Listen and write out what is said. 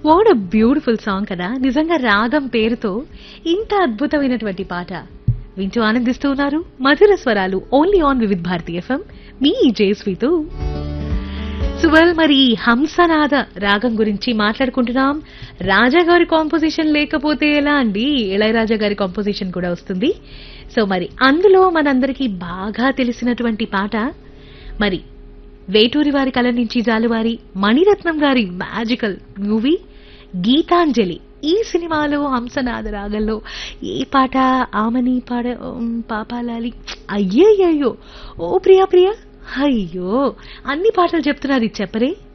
what a beautiful song కదా నిజంగా రాగం పేరుతో ఇంత అద్భుతమైనటువంటి పాట వింటూ ఆనందిస్తూ ఉన్నారు మధుర స్వరాలు only on Vividh Bharati FM మీ జయశ్రీతో సువల్ మరి హంసనాద రాగం గురించి మాట్లాడుకుంటున్నాం రాజా గారి కాంపోజిషన్ లేకపోతే ఎలా అండి ఇళయరాజా గారి కాంపోజిషన్ కూడా వస్తుంది సో మరి అందులో మనందరికీ బాగా తెలిసినటువంటి పాట మరి వేటూరి వారి కళ నుంచి జాలువారి మణిరత్నం గారి మ్యాజికల్ మూవీ గీతాంజలి ఈ సినిమాలో హంసనాద రాగంలో ఏ పాట ఆమని పాడ ఉమ్, పాపాలాలి అయ్యయ్యో ఓ ప్రియా ప్రియా అయ్యో అన్ని పాటలు చెప్తున్నారు ఇది చెప్పరే